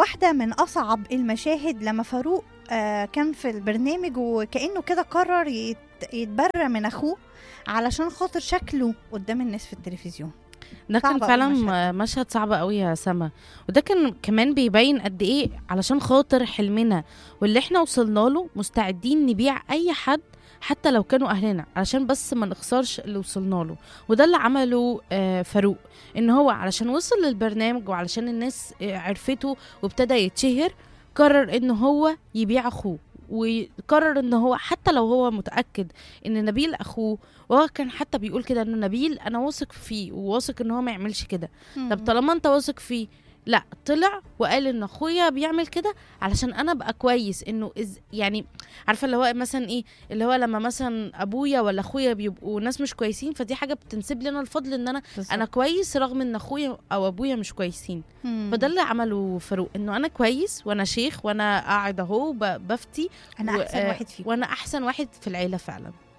واحدة من أصعب المشاهد لما فاروق آه، كان في البرنامج وكأنه كده قرر يت- يتبرى من أخوه علشان خاطر شكله قدام الناس في التلفزيون ده كان صعب أوي فعلا المشهد مشهد صعب قوي يا سما وده كان كمان بيبين قد ايه علشان خاطر حلمنا واللي احنا وصلنا له مستعدين نبيع اي حد حتى لو كانوا اهلنا علشان بس ما نخسرش اللي وصلنا له وده اللي عمله آه، فاروق ان هو علشان وصل للبرنامج وعلشان الناس آه، عرفته وابتدى يتشهر قرر ان هو يبيع اخوه وقرر ان هو حتى لو هو متاكد ان نبيل اخوه وهو كان حتى بيقول كده انه نبيل انا واثق فيه وواثق ان هو ما يعملش كده طب طالما انت واثق فيه لا طلع وقال ان اخويا بيعمل كده علشان انا ابقى كويس انه إز يعني عارفه اللي هو مثلا ايه اللي هو لما مثلا ابويا ولا اخويا بيبقوا ناس مش كويسين فدي حاجه بتنسب لي انا الفضل ان انا بالظبط. انا كويس رغم ان اخويا او ابويا مش كويسين مم. فده اللي عمله فاروق انه انا كويس وانا شيخ وانا قاعد اهو ب- بفتي أنا و- أحسن آه، واحد فيكم وانا احسن واحد في العيله فعلا